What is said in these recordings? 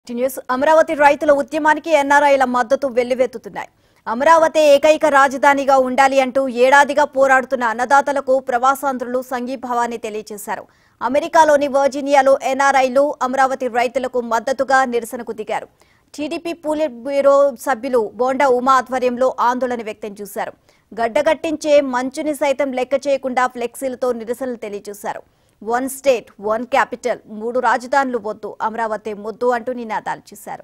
news Amaravati రైతుల ఉద్యమానికి ఎన్ఆర్ఐల మద్దతు వెల్లువెత్తుతున్నాయి అమరావతి ఏకైక రాజధానిగా ఉండాలి అంటూ ఏడాదిగా పోరాడుతున్న అన్నదాతలకు ప్రవాసాంధ్రులు సంఘీభావాన్ని తెలియజేశారు అమెరికాలోని వర్జీనియాలో ఎన్ఆర్ఐలు అమరావతి రైతులకు మద్దతుగా నిరసనకు దిగారు టీడీపీ పూలిట్ బ్యూరో సభ్యులు బోండా ఉమా ఆధ్వర్యంలో ఆందోళన వ్యక్తం చేశారు గడ్డగట్టించే మంచుని సైతం లెక్క చేయకుండా ఫ్లెక్సీలతో నిరసనలు తెలియజేశారు వన్ స్టేట్ వన్ క్యాపిటల్ మూడు రాజధానులు వద్దు అమరావతి ముద్దు అంటూ నినాదాలు చేశారు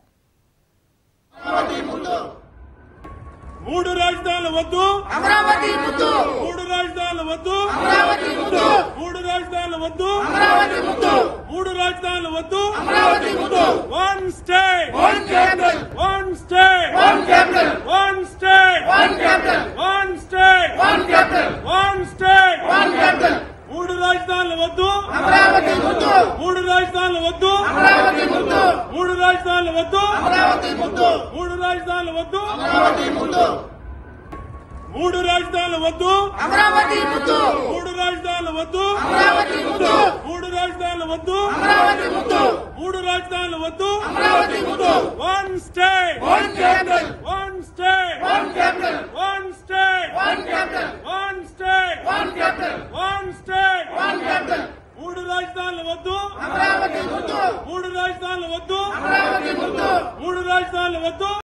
మూడు రాజధానులు వద్దు అమరావతి ముద్దు మూడు రాజధానులు వద్దు అమరావతి ముద్దు మూడు రాజధానులు వద్దు అమరావతి ముద్దు మూడు రాజధానులు వద్దు అమరావతి ముద్దు one state one capital one state one capital one state one capital one state one capital one state one capital మూడు రాజధానులు వద్దు అమరావతి ముద్దు మూడు రాజధానులు వద్దు అమరావతి ముద్దు మూడు రాజధానులు వద్దు అమరావతి ముద్దు మూడు రాజధానులు వద్దు అమరావతి ముద్దు మూడు రాజధానులు వద్దు అమరావతి ముద్దు మూడు రాజధానులు వద్దు అమరావతి ముద్దు మూడు రాజధానులు వద్దు అమరావతి ముద్దు మూడు రాజధానులు వద్దు అమరావతి ముద్దు one state one capital one state one capital one state one capital one state one capital one state one capital మూడు రాజధానులు వద్దు అమరావతి ముద్దు మూడు రాజధానులు వద్దు అమరావతి ముద్దు మూడు రాజధానులు వద్దు